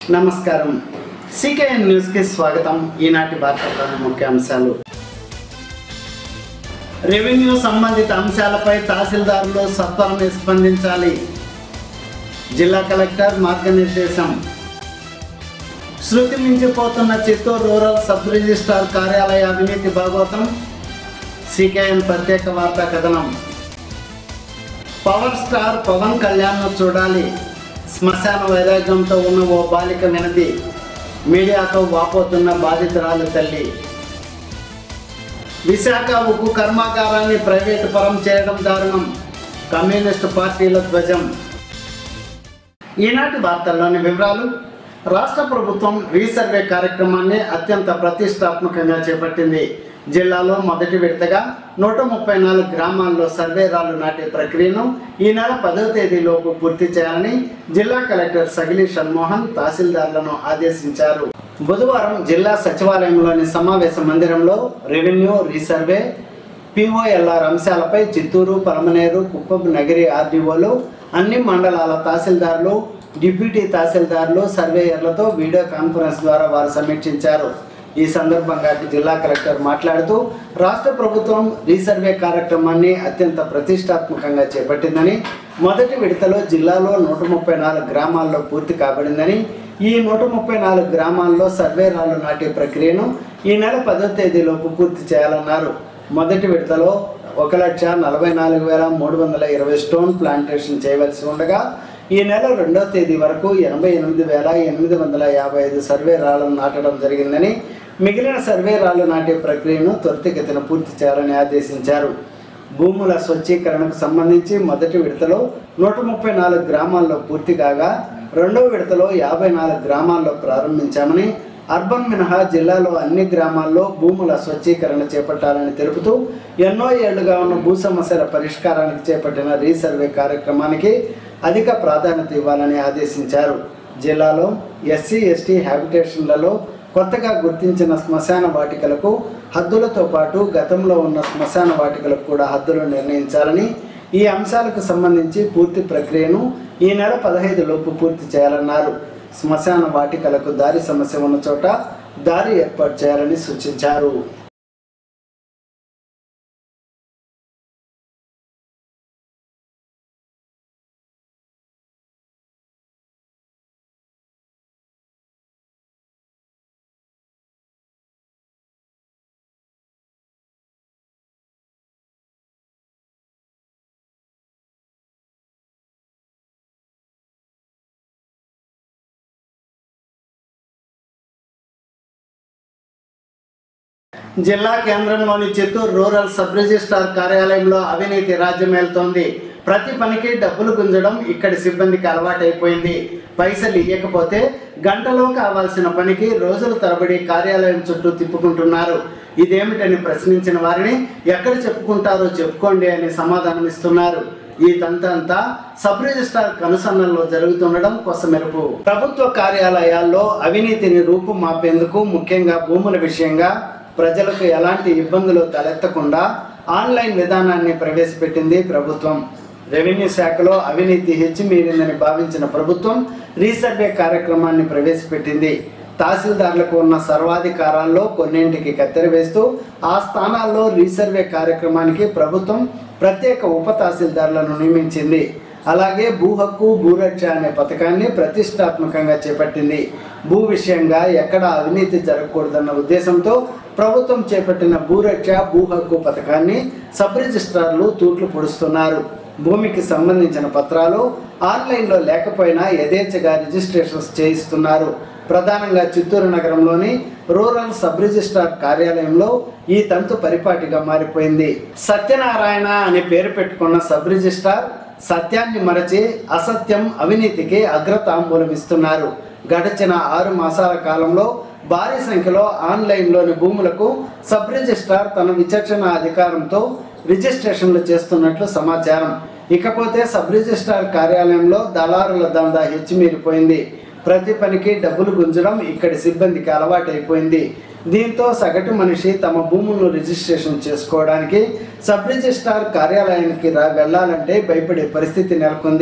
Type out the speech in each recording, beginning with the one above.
నమస్కారం సికేఎన్ న్యూస్కి స్వాగతం ఈనాటి వార్తల్లోని ముఖ్యాంశాలు రెవెన్యూ సంబంధిత అంశాలపై తహసీల్దారులు సత్వరమే స్పందించాలి జిల్లా కలెక్టర్ మార్గనిర్దేశం శృతి మించిపోతున్న చిత్తూరు రూరల్ సబ్ రిజిస్ట్రార్ కార్యాలయ అవినీతి భాగవతం సికేఎన్ ప్రత్యేక వార్తా కథనం పవర్ స్టార్ పవన్ కళ్యాణ్ను చూడాలి శ్మశాన వైరాగ్యంతో ఉన్న ఓ బాలిక వినది మీడియాతో వాపోతున్న బాధితురాలు తల్లి విశాఖ ఉక్కు కర్మాగారాన్ని ప్రైవేటు పరం చేయడం దారుణం కమ్యూనిస్టు పార్టీల ధ్వజం ఈనాటి వార్తల్లోని వివరాలు రాష్ట్ర ప్రభుత్వం రీసర్వే కార్యక్రమాన్ని అత్యంత ప్రతిష్టాత్మకంగా చేపట్టింది జిల్లాలో మొదటి విడతగా నూట ముప్పై నాలుగు గ్రామాల్లో సర్వే రాళ్లు నాటే ప్రక్రియను ఈ నెల పదవ తేదీలోపు పూర్తి చేయాలని జిల్లా కలెక్టర్ సగిలి షణ్మోహన్ తహసీల్దార్లను ఆదేశించారు బుధవారం జిల్లా సచివాలయంలోని సమావేశ మందిరంలో రెవెన్యూ రీసర్వే పిఓఎల్ఆర్ అంశాలపై చిత్తూరు పలమనేరు కుప్పం నగిరి ఆర్డీఓలు అన్ని మండలాల తహసీల్దార్లు డిప్యూటీ తహసీల్దార్లు సర్వేయర్లతో వీడియో కాన్ఫరెన్స్ ద్వారా వారు సమీక్షించారు ఈ సందర్భంగా జిల్లా కలెక్టర్ మాట్లాడుతూ రాష్ట్ర ప్రభుత్వం రీసర్వే కార్యక్రమాన్ని అత్యంత ప్రతిష్టాత్మకంగా చేపట్టిందని మొదటి విడతలో జిల్లాలో నూట ముప్పై నాలుగు గ్రామాల్లో పూర్తి కాబడిందని ఈ నూట ముప్పై నాలుగు గ్రామాల్లో సర్వే రాళ్లు నాటే ప్రక్రియను ఈ నెల పదో తేదీలోపు పూర్తి చేయాలన్నారు మొదటి విడతలో ఒక లక్ష నలభై నాలుగు వేల మూడు వందల ఇరవై స్టోన్ ప్లాంటేషన్ చేయవలసి ఉండగా ఈ నెల రెండో తేదీ వరకు ఎనభై ఎనిమిది వేల ఎనిమిది వందల యాభై ఐదు సర్వే రాళ్లను నాటడం జరిగిందని మిగిలిన సర్వే రాళ్లు నాటే ప్రక్రియను త్వరితగతిన పూర్తి చేయాలని ఆదేశించారు భూముల స్వచ్ఛీకరణకు సంబంధించి మొదటి విడతలో నూట ముప్పై నాలుగు గ్రామాల్లో పూర్తి కాగా రెండో విడతలో యాభై నాలుగు గ్రామాల్లో ప్రారంభించామని అర్బన్ మినహా జిల్లాలో అన్ని గ్రామాల్లో భూముల స్వచ్ఛీకరణ చేపట్టాలని తెలుపుతూ ఎన్నో ఏళ్లుగా ఉన్న భూ సమస్యల పరిష్కారానికి చేపట్టిన రీసర్వే కార్యక్రమానికి అధిక ప్రాధాన్యత ఇవ్వాలని ఆదేశించారు జిల్లాలో ఎస్సీ ఎస్టీ హ్యాబిటేషన్లలో కొత్తగా గుర్తించిన శ్మశాన వాటికలకు హద్దులతో పాటు గతంలో ఉన్న శ్మశాన వాటికలకు కూడా హద్దులు నిర్ణయించాలని ఈ అంశాలకు సంబంధించి పూర్తి ప్రక్రియను ఈ నెల పదహైదు లోపు పూర్తి చేయాలన్నారు శ్మశాన వాటికలకు దారి సమస్య ఉన్న చోట దారి ఏర్పాటు చేయాలని సూచించారు జిల్లా కేంద్రంలోని చిత్తూరు రూరల్ సబ్ రిజిస్ట్రార్ కార్యాలయంలో అవినీతి రాజ్యమేలుతోంది ప్రతి పనికి డబ్బులు గుంజడం ఇక్కడి సిబ్బందికి అలవాటైపోయింది పైసలు ఇవ్వకపోతే గంటలో కావాల్సిన పనికి రోజుల తరబడి కార్యాలయం చుట్టూ తిప్పుకుంటున్నారు ఇదేమిటని ప్రశ్నించిన వారిని ఎక్కడ చెప్పుకుంటారో చెప్పుకోండి అని సమాధానం ఇస్తున్నారు ఈ తంతంతా సబ్ రిజిస్ట్రార్ కనుసన్నల్లో జరుగుతుండడం కొసమెరుపు ప్రభుత్వ కార్యాలయాల్లో అవినీతిని రూపుమాపేందుకు ముఖ్యంగా భూముల విషయంగా ప్రజలకు ఎలాంటి ఇబ్బందులు తలెత్తకుండా ఆన్లైన్ విధానాన్ని ప్రవేశపెట్టింది ప్రభుత్వం రెవెన్యూ శాఖలో అవినీతి హెచ్చిమీరిందని భావించిన ప్రభుత్వం రీసర్వే కార్యక్రమాన్ని ప్రవేశపెట్టింది తహసీల్దార్లకు ఉన్న సర్వాధికారాల్లో కొన్నింటికి కత్తెర వేస్తూ ఆ స్థానాల్లో రీసర్వే కార్యక్రమానికి ప్రభుత్వం ప్రత్యేక ఉప తహసీల్దార్లను నియమించింది అలాగే భూ హక్కు భూరక్ష అనే పథకాన్ని ప్రతిష్టాత్మకంగా చేపట్టింది భూ విషయంగా ఎక్కడ అవినీతి జరగకూడదన్న ఉద్దేశంతో ప్రభుత్వం చేపట్టిన భూరక్ష భూ హక్కు పథకాన్ని సబ్ రిజిస్ట్రార్లు తూట్లు పొడుస్తున్నారు భూమికి సంబంధించిన పత్రాలు ఆన్లైన్లో లేకపోయినా యథేచ్ఛగా రిజిస్ట్రేషన్స్ చేయిస్తున్నారు ప్రధానంగా చిత్తూరు నగరంలోని రూరల్ సబ్ రిజిస్ట్రార్ కార్యాలయంలో ఈ తంతు పరిపాటిగా మారిపోయింది సత్యనారాయణ అనే పేరు పెట్టుకున్న సబ్ రిజిస్ట్రార్ సత్యాన్ని మరచి అసత్యం అవినీతికి అగ్రతాంబూలం ఇస్తున్నారు గడిచిన ఆరు మాసాల కాలంలో భారీ సంఖ్యలో ఆన్లైన్లోని భూములకు సబ్ రిజిస్ట్రార్ తన విచక్షణ అధికారంతో రిజిస్ట్రేషన్లు చేస్తున్నట్లు సమాచారం ఇకపోతే సబ్ రిజిస్ట్రార్ కార్యాలయంలో దళారుల దందా హెచ్చిమీరిపోయింది ప్రతి పనికి డబ్బులు గుంజడం ఇక్కడి సిబ్బందికి అలవాటైపోయింది దీంతో సగటు మనిషి తమ భూములను రిజిస్ట్రేషన్ చేసుకోవడానికి సబ్ రిజిస్ట్రార్ కార్యాలయానికి రా వెళ్ళాలంటే భయపడే పరిస్థితి నెలకొంది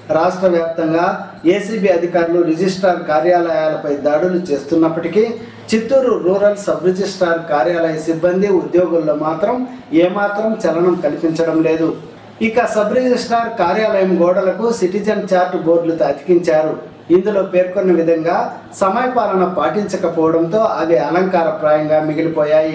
రాష్ట్ర వ్యాప్తంగా ఏసీబీ అధికారులు రిజిస్ట్రార్ కార్యాలయాలపై దాడులు చేస్తున్నప్పటికీ చిత్తూరు రూరల్ సబ్ రిజిస్ట్రార్ కార్యాలయ సిబ్బంది ఉద్యోగుల్లో మాత్రం ఏమాత్రం చలనం కల్పించడం లేదు ఇక సబ్ రిజిస్ట్రార్ కార్యాలయం గోడలకు సిటిజన్ చార్ట్ బోర్డులతో అతికించారు ఇందులో పేర్కొన్న విధంగా సమయపాలన పాటించకపోవడంతో అవి అలంకారప్రాయంగా మిగిలిపోయాయి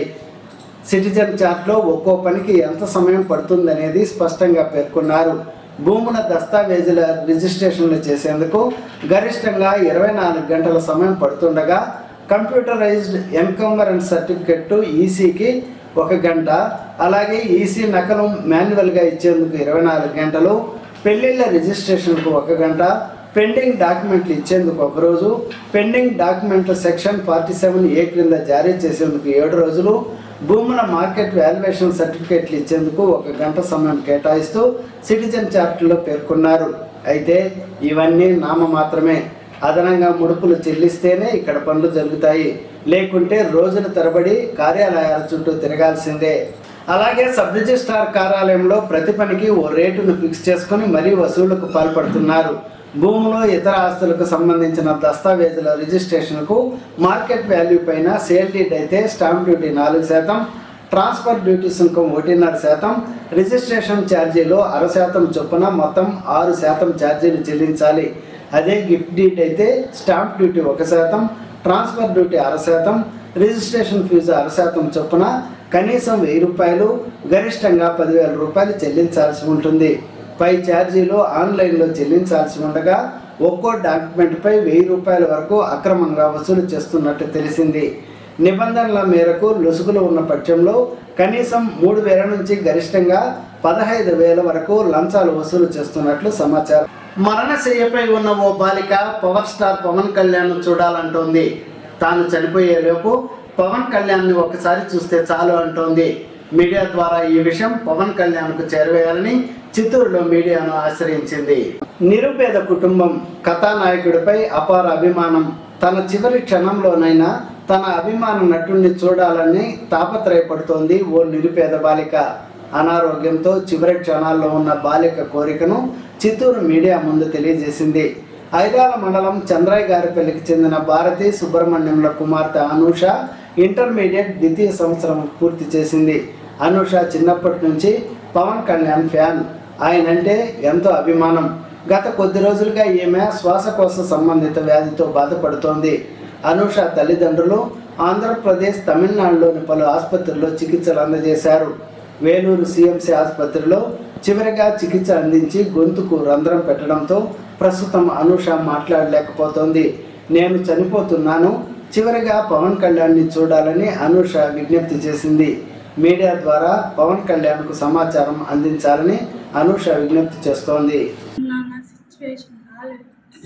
సిటిజన్ చార్ట్లో ఒక్కో పనికి ఎంత సమయం పడుతుందనేది స్పష్టంగా పేర్కొన్నారు భూముల దస్తావేజుల రిజిస్ట్రేషన్లు చేసేందుకు గరిష్టంగా ఇరవై నాలుగు గంటల సమయం పడుతుండగా కంప్యూటరైజ్డ్ ఎన్కంబరెన్స్ సర్టిఫికెట్ ఈసీకి ఒక గంట అలాగే ఈసీ నకలు మాన్యువల్గా ఇచ్చేందుకు ఇరవై నాలుగు గంటలు పెళ్లిళ్ళ రిజిస్ట్రేషన్కు ఒక గంట పెండింగ్ డాక్యుమెంట్లు ఇచ్చేందుకు ఒక రోజు పెండింగ్ డాక్యుమెంట్ల సెక్షన్ ఫార్టీ సెవెన్ ఏ క్రింద జారీ చేసేందుకు ఏడు రోజులు భూముల మార్కెట్ వాల్యుయేషన్ సర్టిఫికేట్లు ఇచ్చేందుకు ఒక గంట సమయం కేటాయిస్తూ సిటిజన్ చార్ట్లో పేర్కొన్నారు అయితే ఇవన్నీ నామ మాత్రమే అదనంగా ముడుపులు చెల్లిస్తేనే ఇక్కడ పనులు జరుగుతాయి లేకుంటే రోజుల తరబడి కార్యాలయాల చుట్టూ తిరగాల్సిందే అలాగే సబ్ రిజిస్ట్రార్ కార్యాలయంలో ప్రతి పనికి ఓ రేటును ఫిక్స్ చేసుకొని మరీ వసూళ్లకు పాల్పడుతున్నారు భూములు ఇతర ఆస్తులకు సంబంధించిన దస్తావేజుల రిజిస్ట్రేషన్కు మార్కెట్ వాల్యూ పైన సేల్ డీడ్ అయితే స్టాంప్ డ్యూటీ నాలుగు శాతం ట్రాన్స్ఫర్ డ్యూటీ సుంకం ఒకటిన్నర శాతం రిజిస్ట్రేషన్ ఛార్జీలు అర శాతం చొప్పున మొత్తం ఆరు శాతం ఛార్జీలు చెల్లించాలి అదే గిఫ్ట్ డీడ్ అయితే స్టాంప్ డ్యూటీ ఒక శాతం ట్రాన్స్ఫర్ డ్యూటీ అర శాతం రిజిస్ట్రేషన్ ఫీజు అర శాతం చొప్పున కనీసం వెయ్యి రూపాయలు గరిష్టంగా పదివేల రూపాయలు చెల్లించాల్సి ఉంటుంది పై ఛార్జీలు ఆన్లైన్లో చెల్లించాల్సి ఉండగా ఒక్కో డాక్యుమెంట్పై వెయ్యి రూపాయల వరకు అక్రమంగా వసూలు చేస్తున్నట్టు తెలిసింది నిబంధనల మేరకు లొసుగులు ఉన్న పక్షంలో కనీసం మూడు వేల నుంచి గరిష్టంగా పదహైదు వేల వరకు లంచాలు వసూలు చేస్తున్నట్లు సమాచారం మరణశయ్యపై ఉన్న ఓ బాలిక పవర్ స్టార్ పవన్ కళ్యాణ్ చూడాలంటోంది తాను చనిపోయేలోపు పవన్ కళ్యాణ్ని ఒకసారి చూస్తే చాలు అంటోంది మీడియా ద్వారా ఈ విషయం పవన్ కళ్యాణ్కు చేరవేయాలని చిత్తూరులో మీడియాను ఆశ్రయించింది నిరుపేద కుటుంబం కథానాయకుడిపై అపార అభిమానం తన చివరి క్షణంలోనైనా తన అభిమాన నటుడిని చూడాలని తాపత్రయపడుతోంది ఓ నిరుపేద బాలిక అనారోగ్యంతో చివరి క్షణాల్లో ఉన్న బాలిక కోరికను చిత్తూరు మీడియా ముందు తెలియజేసింది ఐరాల మండలం చంద్రయ్య గారిపల్లికి చెందిన భారతి సుబ్రహ్మణ్యంల కుమార్తె అనూష ఇంటర్మీడియట్ ద్వితీయ సంవత్సరం పూర్తి చేసింది అనూష చిన్నప్పటి నుంచి పవన్ కళ్యాణ్ ఫ్యాన్ ఆయనంటే ఎంతో అభిమానం గత కొద్ది రోజులుగా ఈమె శ్వాసకోశ సంబంధిత వ్యాధితో బాధపడుతోంది అనూష తల్లిదండ్రులు ఆంధ్రప్రదేశ్ తమిళనాడులోని పలు ఆసుపత్రుల్లో చికిత్సలు అందజేశారు వేలూరు సిఎంసి ఆసుపత్రిలో చివరిగా చికిత్స అందించి గొంతుకు రంధ్రం పెట్టడంతో ప్రస్తుతం అనూష మాట్లాడలేకపోతోంది నేను చనిపోతున్నాను చివరిగా పవన్ కళ్యాణ్ని చూడాలని అనూష విజ్ఞప్తి చేసింది మీడియా ద్వారా పవన్ కళ్యాణ్కు సమాచారం అందించాలని అనూష విజ్ఞప్తి చేస్తోంది నా నా సిచ్యువేషన్ రాలేదు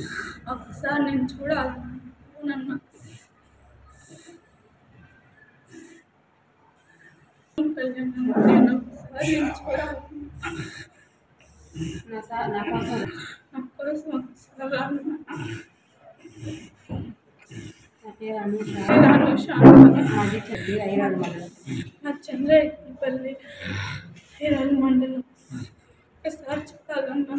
ఒకసారి నేను చూడాలన్నా నన్ను కళ్యాణ్ నేను ఒకసారి నేను చూడాలన్నా నా సా- నా కోసం నా కోసం ఒకసారి రాను. నా పేరు అనూష నేను అనుష అన్నమాట. మాది చెల్లి ఐరాడు మండలం నా చంద్రపల్లి హీరోలు మండలం ఒకసారి చూడాలన్నా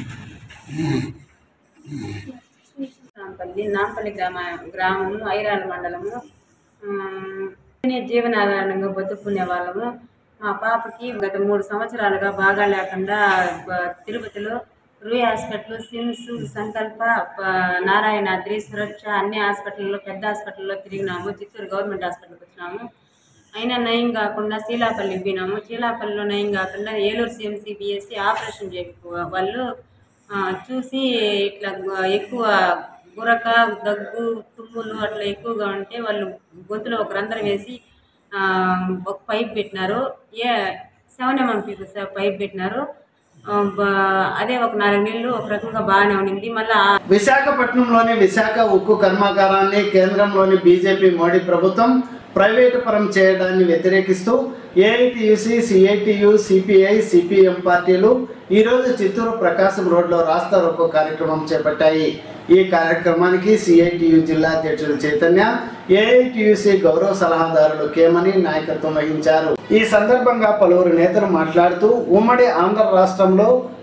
నాంపల్లి నాంపల్లి గ్రామ గ్రామము ఐరాల మండలము ఉమ్, నేనే జీవనాధారంగా బతుకునే వాళ్ళము మా పాపకి గత మూడు సంవత్సరాలుగా బాగా లేకుండా బ- తిరుపతిలో రూయ్ హాస్పిటల్ సిమ్స్ సంకల్ప ప- నారాయణాద్రి సురక్ష అన్ని హాస్పిటల్లో పెద్ద హాస్పిటల్లో తిరిగినాము చిత్తూరు గవర్నమెంట్ హాస్పిటల్కి వచ్చినాము అయినా నయం కాకుండా శీలాపల్లికి పోయినాము శీలాపల్లిలో నయం కాకుండా ఏలూరు సిఎంసి బిఎస్సి ఆపరేషన్ చేయించు వాళ్ళు ఆ, చూసి ఇట్లా గు- ఎక్కువ గురక దగ్గు తుమ్ములు అట్లా ఎక్కువగా ఉంటే వాళ్ళు గొంతులో ఒక రంధ్రం వేసి ఆ, ఒక పైప్ పెట్టినారు ఏ సెవెన్ ఎంఎం పైప్ పెట్టినారు ఆ, బ- అదే ఒక నాలుగు నెలలు ఒక రకంగా బాగానే ఉండింది మళ్ళీ విశాఖపట్నంలోని విశాఖ ఉక్కు కర్మాగారాన్ని కేంద్రంలోని బీజేపీ మోడీ ప్రభుత్వం ప్రైవేటు పరం చేయడాన్ని వ్యతిరేకిస్తూ ఏఐటియుసి సిఐటియు సిపిఐ సిపిఎం పార్టీలు ఈరోజు చిత్తూరు ప్రకాశం రోడ్లో రాస్తా రోకో కార్యక్రమం చేపట్టాయి ఈ కార్యక్రమానికి సిఐటియు జిల్లా అధ్యక్షుడు చైతన్య ఏఐటియుసి గౌరవ సలహాదారులు కేమని నాయకత్వం వహించారు ఈ సందర్భంగా పలువురు నేతలు మాట్లాడుతూ ఉమ్మడి ఆంధ్ర రాష్ట్రంలో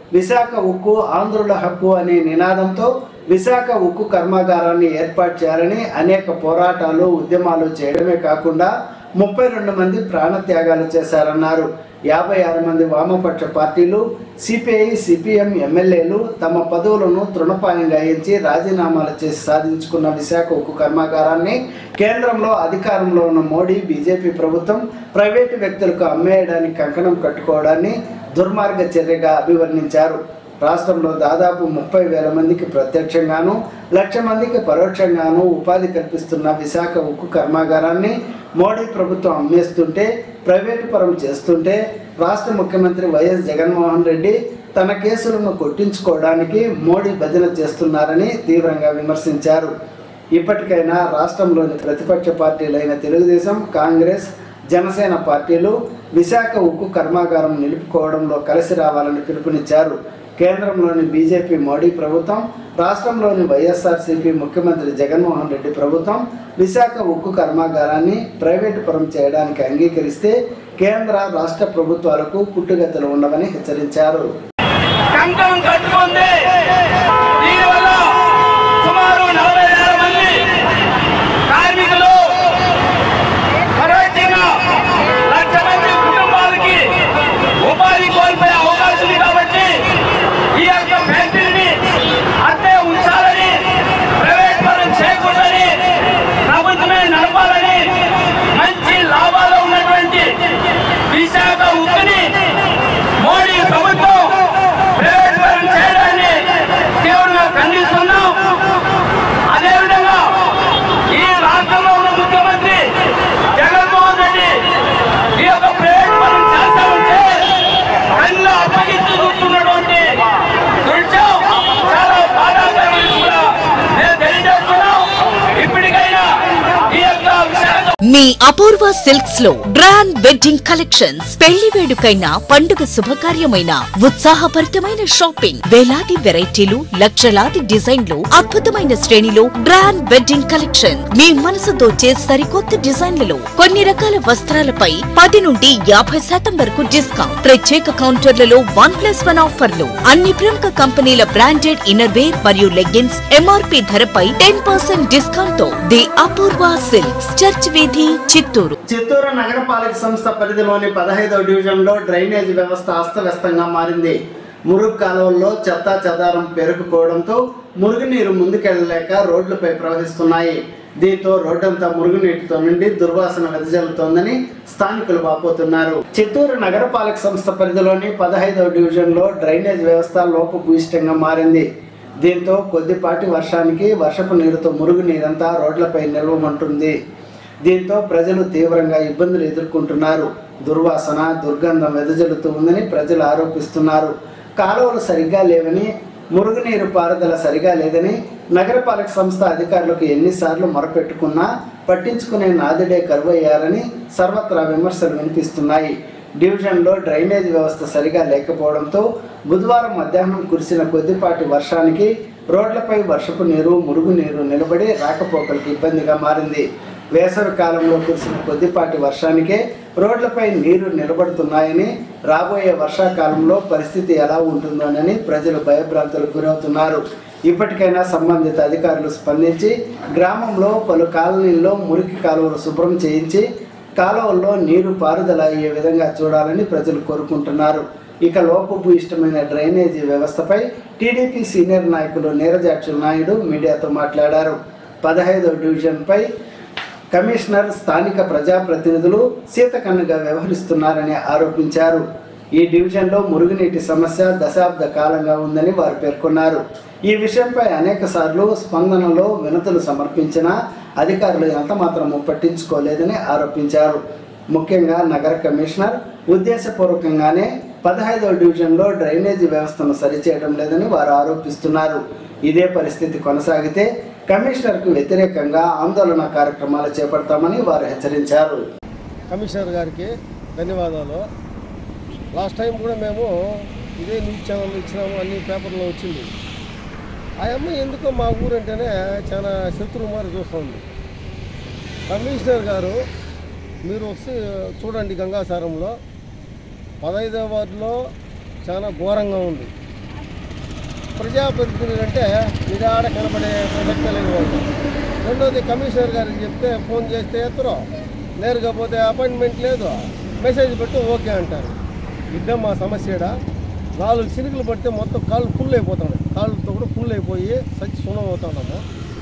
విశాఖ ఉక్కు ఆంధ్రుల హక్కు అనే నినాదంతో విశాఖ ఉక్కు కర్మాగారాన్ని ఏర్పాటు చేయాలని అనేక పోరాటాలు ఉద్యమాలు చేయడమే కాకుండా ముప్పై రెండు మంది ప్రాణత్యాగాలు చేశారన్నారు యాభై ఆరు మంది వామపక్ష పార్టీలు సిపిఐ సిపిఎం ఎమ్మెల్యేలు తమ పదవులను తృణపాయంగా ఎంచి రాజీనామాలు చేసి సాధించుకున్న విశాఖ ఉక్కు కర్మాగారాన్ని కేంద్రంలో అధికారంలో ఉన్న మోడీ బీజేపీ ప్రభుత్వం ప్రైవేటు వ్యక్తులకు అమ్మేయడానికి కంకణం కట్టుకోవడాన్ని దుర్మార్గ చర్యగా అభివర్ణించారు రాష్ట్రంలో దాదాపు ముప్పై వేల మందికి ప్రత్యక్షంగాను లక్ష మందికి పరోక్షంగాను ఉపాధి కల్పిస్తున్న విశాఖ ఉక్కు కర్మాగారాన్ని మోడీ ప్రభుత్వం అమ్మేస్తుంటే ప్రైవేటు పరం చేస్తుంటే రాష్ట్ర ముఖ్యమంత్రి వైఎస్ జగన్మోహన్ రెడ్డి తన కేసులను కొట్టించుకోవడానికి మోడీ భజన చేస్తున్నారని తీవ్రంగా విమర్శించారు ఇప్పటికైనా రాష్ట్రంలోని ప్రతిపక్ష పార్టీలైన తెలుగుదేశం కాంగ్రెస్ జనసేన పార్టీలు విశాఖ ఉక్కు కర్మాగారం నిలుపుకోవడంలో కలిసి రావాలని పిలుపునిచ్చారు కేంద్రంలోని బీజేపీ మోడీ ప్రభుత్వం రాష్ట్రంలోని వైఎస్ఆర్సీపీ ముఖ్యమంత్రి జగన్మోహన్ రెడ్డి ప్రభుత్వం విశాఖ ఉక్కు కర్మాగారాన్ని ప్రైవేటు పరం చేయడానికి అంగీకరిస్తే కేంద్ర రాష్ట్ర ప్రభుత్వాలకు పుట్టుగతులు ఉండవని హెచ్చరించారు కంకణం కట్టుకుంది దీనివల్ల సుమారు నలభై వేల మంది కార్మికులు పరోక్షంగా లక్ష మంది కుటుంబాలకి ఉపాధి కోల్పోయే అవకాశం ఉంది కాబట్టి ఈ యొక్క ఫ్యాక్టరీని అట్టే ఉంచాలని ప్రైవేట్ పరం చేయకూడదని ప్రభుత్వమే నడపాలని మంచి లాభాలు ఉన్నటువంటి విశాఖ ఉక్కుని మోడీ ప్రభుత్వం ప్రైవేట్ పరం చేయడాన్ని తీవ్రంగా ఖండిస్తున్నాం అదేవిధంగా ఈ రాష్ట్రంలో ఉన్న ముఖ్యమంత్రి జగన్మోహన్ రెడ్డి ఈ యొక్క ప్రైవేట్ పరం చేస్తా ఉంటే కళ్ళు అప్పగించి చూస్తున్నటువంటి దృశ్యం చాలా బాధాకరమని కూడా మేము తెలియజేస్తున్నాం ఇప్పటికైనా ఈ యొక్క విశాఖ మీ అపూర్వ సిల్క్స్ లో గ్రాండ్ వెడ్డింగ్ కలెక్షన్స్ పెళ్లి వేడుకైన పండుగ శుభకార్యమైన ఉత్సాహభరితమైన షాపింగ్ వేలాది వెరైటీలు లక్షలాది డిజైన్లు అద్భుతమైన శ్రేణిలో గ్రాండ్ వెడ్డింగ్ కలెక్షన్ మీ మనసు దోచే సరికొత్త డిజైన్లలో కొన్ని రకాల వస్త్రాలపై పది నుండి యాభై శాతం వరకు డిస్కౌంట్ ప్రత్యేక కౌంటర్లలో వన్ ప్లస్ వన్ ఆఫర్లు అన్ని ప్రముఖ కంపెనీల బ్రాండెడ్ ఇన్నర్ వేర్ మరియు లెగ్గిన్స్ ఎంఆర్పి ధరపై టెన్ పర్సెంట్ డిస్కౌంట్ తో ది అపూర్వ సిల్క్స్ చర్చ్ వీధి చిత్తూరు చిత్తూరు నగరపాలక సంస్థ పరిధిలోని పదహైదవ డివిజన్లో డ్రైనేజ్ వ్యవస్థ అస్తవ్యస్తంగా మారింది మురుగు కాలువల్లో చెత్త చెదారం పెరుగుకోవడంతో మురుగునీరు ముందుకెళ్లలేక రోడ్లపై ప్రవహిస్తున్నాయి దీంతో రోడ్డంతా మురుగునీటితో నిండి దుర్వాసన వెదజల్లుతోందని స్థానికులు వాపోతున్నారు చిత్తూరు నగరపాలక సంస్థ పరిధిలోని పదహైదవ డివిజన్లో డ్రైనేజ్ వ్యవస్థ లోపభూయిష్టంగా మారింది దీంతో కొద్దిపాటి వర్షానికి వర్షపు నీరుతో మురుగు నీరంతా రోడ్లపై నిల్వమంటుంది దీంతో ప్రజలు తీవ్రంగా ఇబ్బందులు ఎదుర్కొంటున్నారు దుర్వాసన దుర్గంధం వెదజల్లుతూ ఉందని ప్రజలు ఆరోపిస్తున్నారు కాలువలు సరిగ్గా లేవని మురుగునీరు పారుదల సరిగా లేదని నగరపాలక సంస్థ అధికారులకు ఎన్నిసార్లు మొరపెట్టుకున్నా పట్టించుకునే నాదుడే కరువయ్యారని సర్వత్రా విమర్శలు వినిపిస్తున్నాయి డివిజన్లో డ్రైనేజ్ వ్యవస్థ సరిగా లేకపోవడంతో బుధవారం మధ్యాహ్నం కురిసిన కొద్దిపాటి వర్షానికి రోడ్లపై వర్షపు నీరు మురుగునీరు నిలబడి రాకపోకలకు ఇబ్బందిగా మారింది వేసవి కాలంలో కురిసిన కొద్దిపాటి వర్షానికే రోడ్లపై నీరు నిలబడుతున్నాయని రాబోయే వర్షాకాలంలో పరిస్థితి ఎలా ఉంటుందోనని ప్రజలు భయభ్రాంతులకు గురవుతున్నారు ఇప్పటికైనా సంబంధిత అధికారులు స్పందించి గ్రామంలో పలు కాలనీల్లో మురికి కాలువలు శుభ్రం చేయించి కాలువల్లో నీరు పారుదల అయ్యే విధంగా చూడాలని ప్రజలు కోరుకుంటున్నారు ఇక లోపభూయిష్టమైన డ్రైనేజీ వ్యవస్థపై టీడీపీ సీనియర్ నాయకులు నీరజాక్షు నాయుడు మీడియాతో మాట్లాడారు పదహైదవ డివిజన్పై కమిషనర్ స్థానిక ప్రజాప్రతినిధులు సీతకన్నుగా వ్యవహరిస్తున్నారని ఆరోపించారు ఈ డివిజన్లో మురుగునీటి సమస్య దశాబ్ద కాలంగా ఉందని వారు పేర్కొన్నారు ఈ విషయంపై అనేక సార్లు స్పందనలో వినతులు సమర్పించినా అధికారులు ఎంతమాత్రము పట్టించుకోలేదని ఆరోపించారు ముఖ్యంగా నగర కమిషనర్ ఉద్దేశపూర్వకంగానే పదహైదవ డివిజన్లో డ్రైనేజీ వ్యవస్థను సరిచేయడం లేదని వారు ఆరోపిస్తున్నారు ఇదే పరిస్థితి కొనసాగితే కమిషనర్కు వ్యతిరేకంగా ఆందోళన కార్యక్రమాలు చేపడతామని వారు హెచ్చరించారు కమిషనర్ గారికి ధన్యవాదాలు లాస్ట్ టైం కూడా మేము ఇదే న్యూస్ ఛానల్ ఇచ్చినాము అన్ని పేపర్లో వచ్చింది ఆ అమ్మాయి ఎందుకో మా ఊరంటేనే చాలా శత్రుమారి చూస్తుంది కమిషనర్ గారు మీరు వచ్చి చూడండి గంగాసారంలో పదహైదవ వార్డులో చాలా ఘోరంగా ఉంది ప్రజాప్రతినిధులు అంటే నిరాడ కనపడే ప్రసక్తి లేని వాళ్ళు రెండోది కమిషనర్ గారికి చెప్తే ఫోన్ చేస్తే ఎత్తరు నేరుగా పోతే అపాయింట్మెంట్ లేదు మెసేజ్ పెట్టి ఓకే అంటారు ఇద్దాం మా సమస్యడా నాలుగు చినుకులు పడితే మొత్తం కాళ్ళు ఫుల్ అయిపోతున్నాయి కాళ్ళతో కూడా ఫుల్ అయిపోయి సచ్చి సున్నం అవుతున్నాము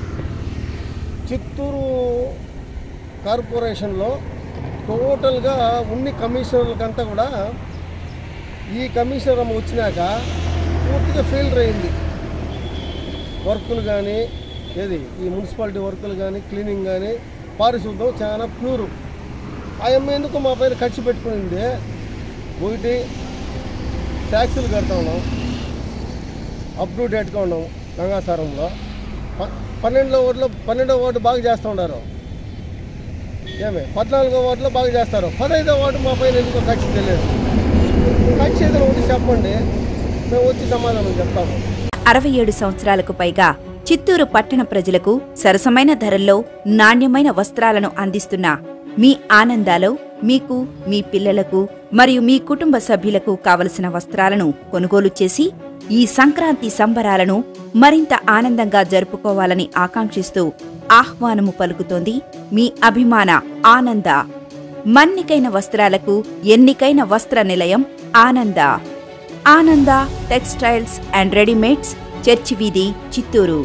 చిత్తూరు కార్పొరేషన్లో టోటల్గా ఉన్ని కమిషనర్లకంతా కూడా ఈ కమిషనర్ అమ్మ వచ్చినాక పూర్తిగా ఫెయిల్యూర్ అయింది వర్కులు కానీ ఏది ఈ మున్సిపాలిటీ వర్కులు కానీ క్లీనింగ్ కానీ పారిశుద్ధం చాలా ప్యూర్ ఆ అమ్మ ఎందుకు మా పైన ఖర్చు పెట్టుకునింది ఒకటి ట్యాక్సులు కడతా ఉన్నాం అప్ టు డేట్గా ఉన్నాం గంగాసారంలో ప పన్నెండో ఓట్లో పన్నెండో ఓటు బాగా చేస్తూ ఉన్నారు ఏమి పద్నాలుగో వార్డులో బాగా చేస్తారు పదహైదో వార్డు మా పైన ఎందుకో ఖర్చు తెలియదు ఖర్చు ఏదైనా ఒకటి చెప్పండి మేము వచ్చి సమాధానం చెప్తాము అరవై ఏడు సంవత్సరాలకు పైగా చిత్తూరు పట్టణ ప్రజలకు సరసమైన ధరల్లో నాణ్యమైన వస్త్రాలను అందిస్తున్న మీ ఆనందాలో మీకు మీ పిల్లలకు మరియు మీ కుటుంబ సభ్యులకు కావలసిన వస్త్రాలను కొనుగోలు చేసి ఈ సంక్రాంతి సంబరాలను మరింత ఆనందంగా జరుపుకోవాలని ఆకాంక్షిస్తూ ఆహ్వానము పలుకుతోంది మీ అభిమాన ఆనంద మన్నికైన వస్త్రాలకు ఎన్నికైన వస్త్ర నిలయం ఆనంద ఆనంద టెక్స్టైల్స్ అండ్ రెడీమేడ్స్ చర్చి వీధి Chittoor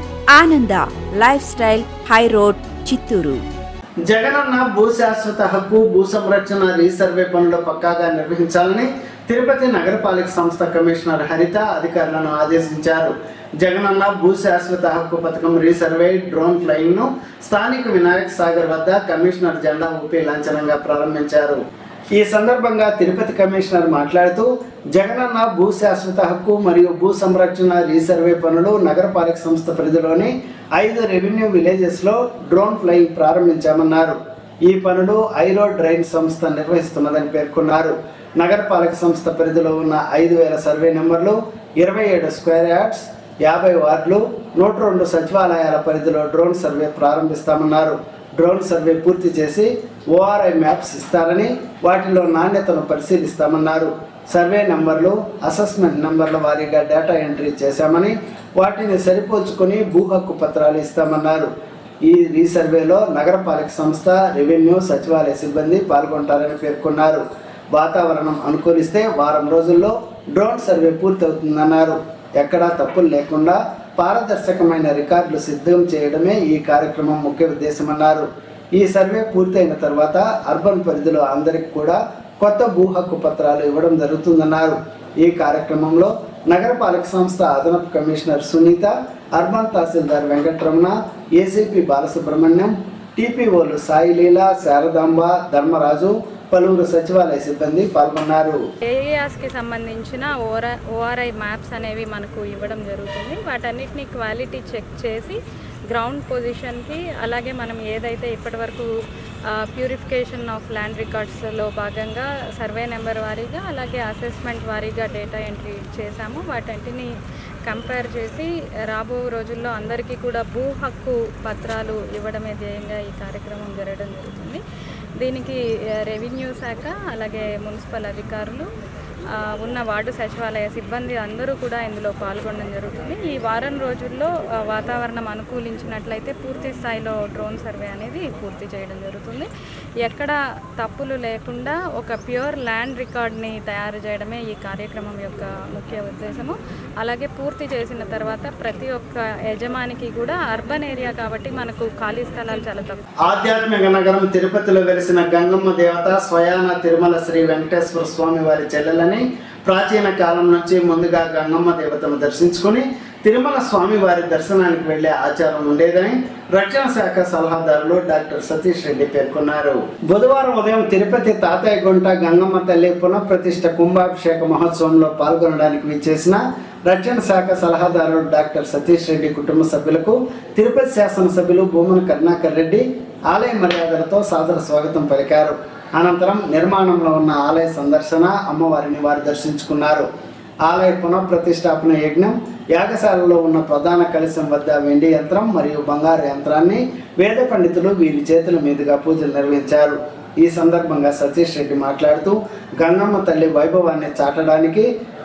Ananda lifestyle high road Chittoor Jagananna భూ శాశ్వత హక్కు భూ సంరక్షణ రీసర్వే పనులు పక్కాగా నిర్వహించాలని తిరుపతి నగరపాలక సంస్థ కమిషనర్ హరిత అధికారులను ఆదేశించారు జగనన్న భూ శాశ్వత హక్కు పథకం రీసర్వే డ్రోన్ ఫ్లయింగ్ ను స్థానిక వినాయక్ సాగర్ వద్ద కమిషనర్ జెండా ఊపి లాంఛనంగా ప్రారంభించారు ఈ సందర్భంగా తిరుపతి కమిషనర్ మాట్లాడుతూ జగనన్న భూ శాశ్వత హక్కు మరియు భూ సంరక్షణ రీసర్వే పనులు నగరపాలక సంస్థ పరిధిలోని ఐదు రెవెన్యూ విలేజెస్లో డ్రోన్ ఫ్లయింగ్ ప్రారంభించామన్నారు ఈ పనులు ఐరో డ్రైన్ సంస్థ నిర్వహిస్తున్నదని పేర్కొన్నారు నగరపాలక సంస్థ పరిధిలో ఉన్న ఐదు వేల సర్వే నెంబర్లు ఇరవై ఏడు స్క్వేర్ యార్డ్స్ యాభై వార్డులు నూట రెండు సచివాలయాల పరిధిలో డ్రోన్ సర్వే ప్రారంభిస్తామన్నారు డ్రోన్ సర్వే పూర్తి చేసి ఓఆర్ఐ మ్యాప్స్ ఇస్తారని వాటిలో నాణ్యతను పరిశీలిస్తామన్నారు సర్వే నంబర్లు అసెస్మెంట్ నంబర్ల వారీగా డేటా ఎంట్రీ చేశామని వాటిని సరిపోల్చుకొని భూ హక్కు పత్రాలు ఇస్తామన్నారు ఈ రీసర్వేలో నగరపాలక సంస్థ రెవెన్యూ సచివాలయ సిబ్బంది పాల్గొంటారని పేర్కొన్నారు వాతావరణం అనుకూలిస్తే వారం రోజుల్లో డ్రోన్ సర్వే పూర్తవుతుందన్నారు ఎక్కడా తప్పులు లేకుండా పారదర్శకమైన రికార్డులు సిద్ధం చేయడమే ఈ కార్యక్రమం ముఖ్య ఉద్దేశమన్నారు ఈ సర్వే పూర్తయిన తర్వాత అర్బన్ పరిధిలో అందరికి కూడా కొత్త భూ హక్కు పత్రాలు ఇవ్వడం జరుగుతుందన్నారు ఈ కార్యక్రమంలో నగరపాలక సంస్థ అదనపు commissioner Sunitha urban tahsildar Venkataramana ACP Balasubrahmanyam టీపీఓలు సాయిలీల శారదాంబ ధర్మరాజు పలువురు సచివాలయ సిబ్బంది పాల్గొన్నారు ఏరియాస్కి సంబంధించిన ఓఆర్ ఓఆర్ఐ మ్యాప్స్ అనేవి మనకు ఇవ్వడం జరుగుతుంది వాటన్నిటిని క్వాలిటీ చెక్ చేసి గ్రౌండ్ పొజిషన్కి అలాగే మనం ఏదైతే ఇప్పటివరకు ప్యూరిఫికేషన్ ఆఫ్ ల్యాండ్ రికార్డ్స్లో భాగంగా సర్వే నెంబర్ వారీగా అలాగే అసెస్మెంట్ వారీగా డేటా ఎంట్రీ చేశాము వాటన్నిటిని కంపేర్ చేసి రాబో రోజుల్లో అందరికీ కూడా భూ హక్కు పత్రాలు ఇవ్వడమే ధ్యేయంగా ఈ కార్యక్రమం జరగడం జరుగుతుంది దీనికి ఆ, రెవెన్యూ శాఖ అలాగే మున్సిపల్ అధికారులు ఆ, ఉన్న వార్డు సచివాలయ సిబ్బంది అందరూ కూడా ఇందులో పాల్గొనడం జరుగుతుంది ఈ వారం రోజుల్లో ఆ, వాతావరణం అనుకూలించినట్లయితే పూర్తి స్థాయిలో డ్రోన్ సర్వే అనేది పూర్తి చేయడం జరుగుతుంది ఎక్కడ తప్పులు లేకుండా ఒక ప్యూర్ ల్యాండ్ రికార్డ్ని తయారు చేయడమే ఈ కార్యక్రమం యొక్క ముఖ్య ఉద్దేశము అలాగే పూర్తి చేసిన తర్వాత ప్రతి ఒక్క యజమానికి కూడా అర్బన్ ఏరియా కాబట్టి మనకు ఖాళీ స్థలాలు చాలా తక్కువ ఆధ్యాత్మిక నగరం తిరుపతిలో వెలిసిన గంగమ్మ దేవత స్వయాన తిరుమల శ్రీ వెంకటేశ్వర స్వామి వారి చెల్లెలని ప్రాచీన కాలం నుంచి ముందుగా గంగమ్మ దేవతను దర్శించుకుని తిరుమల స్వామి వారి దర్శనానికి వెళ్లే ఆచారం ఉండేదని రక్షణ శాఖ సలహాదారులు డాక్టర్ సతీష్ రెడ్డి పేర్కొన్నారు బుధవారం ఉదయం తిరుపతి తాతయ్య గుంట గంగమ్మ తల్లి పునఃప్రతిష్ఠ కుంభాభిషేక మహోత్సవంలో పాల్గొనడానికి విచ్చేసిన రక్షణ శాఖ సలహాదారుడు డాక్టర్ సతీష్ రెడ్డి కుటుంబ సభ్యులకు తిరుపతి శాసనసభ్యులు భూమన కరుణాకర్ రెడ్డి ఆలయ మర్యాదలతో సాదర స్వాగతం పలికారు అనంతరం నిర్మాణంలో ఉన్న ఆలయ సందర్శన అమ్మవారిని వారు దర్శించుకున్నారు ఆలయ పునఃప్రతిష్టాపన యజ్ఞం యాగశాలలో ఉన్న ప్రధాన కలశం వద్ద వెండి యంత్రం మరియు బంగారు యంత్రాన్ని వేద పండితులు వీరి చేతుల మీదుగా పూజలు నిర్వహించారు ఈ సందర్భంగా సతీష్ రెడ్డి మాట్లాడుతూ గంగమ్మ తల్లి వైభవాన్ని చాటడానికి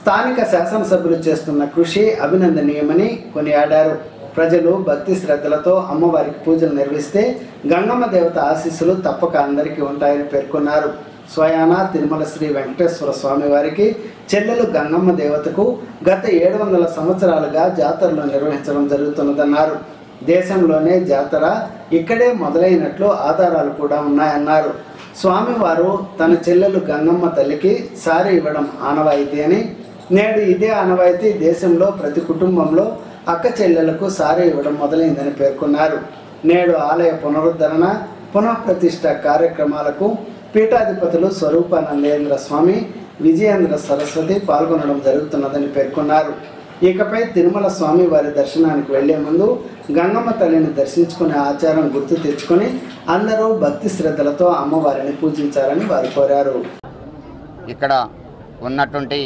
స్థానిక శాసనసభ్యులు చేస్తున్న కృషి అభినందనీయమని కొనియాడారు ప్రజలు భక్తి శ్రద్ధలతో అమ్మవారికి పూజలు నిర్వహిస్తే గంగమ్మ దేవత ఆశీస్సులు తప్పక అందరికీ ఉంటాయని పేర్కొన్నారు స్వయాన తిరుమల శ్రీ వెంకటేశ్వర స్వామి వారికి చెల్లెలు గంగమ్మ దేవతకు గత ఏడు వందల సంవత్సరాలుగా జాతరలు నిర్వహించడం జరుగుతున్నదన్నారు దేశంలోనే జాతర ఇక్కడే మొదలైనట్లు ఆధారాలు కూడా ఉన్నాయన్నారు స్వామివారు తన చెల్లెలు గంగమ్మ తల్లికి సారి ఇవ్వడం ఆనవాయితీ అని నేడు ఇదే ఆనవాయితీ దేశంలో ప్రతి కుటుంబంలో అక్క చెల్లెలకు సారి ఇవ్వడం మొదలైందని పేర్కొన్నారు నేడు ఆలయ పునరుద్ధరణ పునఃప్రతిష్ఠ కార్యక్రమాలకు పీఠాధిపతులు స్వరూపానందేంద్ర స్వామి విజయేంద్ర సరస్వతి పాల్గొనడం జరుగుతున్నదని పేర్కొన్నారు ఇకపై తిరుమల స్వామి వారి దర్శనానికి వెళ్లే ముందు గంగమ్మ తల్లిని దర్శించుకునే ఆచారం గుర్తు తెచ్చుకొని అందరూ భక్తి శ్రద్ధలతో అమ్మవారిని పూజించాలని వారు కోరారు ఇక్కడ ఉన్నటువంటి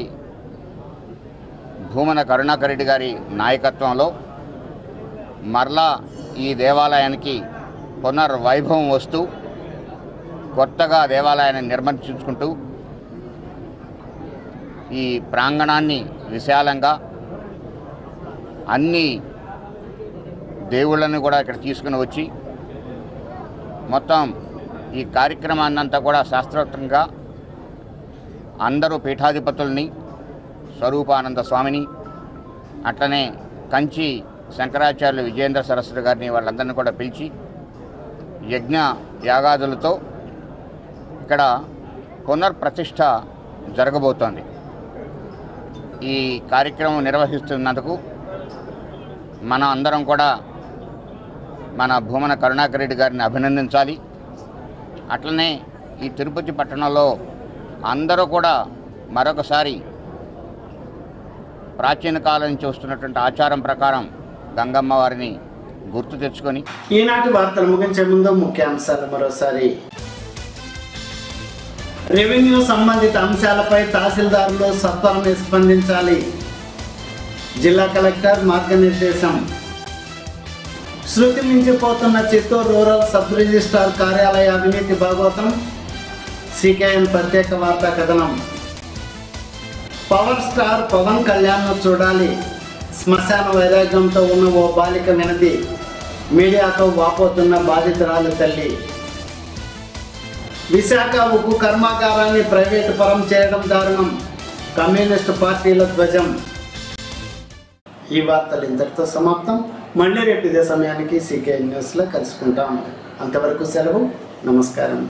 భూమన కరుణాకర్ రెడ్డి గారి నాయకత్వంలో మరలా ఈ దేవాలయానికి పునర్వైభవం వస్తూ కొత్తగా దేవాలయాన్ని నిర్మించుకుంటూ ఈ ప్రాంగణాన్ని విశాలంగా అన్ని దేవుళ్ళని కూడా ఇక్కడ తీసుకుని వచ్చి మొత్తం ఈ కార్యక్రమాన్నంతా కూడా శాస్త్రోక్తంగా అందరూ పీఠాధిపతుల్ని స్వరూపానంద స్వామిని అట్లనే కంచి శంకరాచార్యులు విజయేంద్ర సరస్వతి గారిని వాళ్ళందరినీ కూడా పిలిచి యజ్ఞ యాగాదులతో ఇక్కడ పునర్ప్రతిష్ఠ జరగబోతోంది ఈ కార్యక్రమం నిర్వహిస్తున్నందుకు మన అందరం కూడా మన భూమన కరుణాకర్ రెడ్డి గారిని అభినందించాలి అట్లనే ఈ తిరుపతి పట్టణంలో అందరూ కూడా మరొకసారి ప్రాచీన కాలం నుంచి వస్తున్నటువంటి ఆచారం ప్రకారం గంగమ్మ వారిని గుర్తు తెచ్చుకొని ఈనాటి వార్తలు ముగించే ముందు ముఖ్యాంశాలు మరోసారి రెవెన్యూ సంబంధిత అంశాలపై తహసీల్దారులు సత్వరమే స్పందించాలి జిల్లా కలెక్టర్ మార్గనిర్దేశం శృతి మించిపోతున్న చిత్తూరు రూరల్ సబ్ రిజిస్ట్రార్ కార్యాలయ అవినీతి భాగోతం సికేఎన్ ప్రత్యేక వార్తా కథనం పవర్ స్టార్ పవన్ కళ్యాణ్ను చూడాలి శ్మశాన వైరాగ్యంతో ఉన్న ఓ బాలిక వినతి మీడియాతో వాపోతున్న బాధితురాలు తల్లి విశాఖ ఉక్కు కర్మాగారాన్ని ప్రైవేటు పరం చేయడం దారుణం కమ్యూనిస్టు పార్టీల ధ్వజం ఈ వార్తలు ఇంతటితో సమాప్తం మళ్ళీ రేపు ఇదే సమయానికి సీకే న్యూస్లో కలుసుకుంటాం అంతవరకు సెలవు నమస్కారం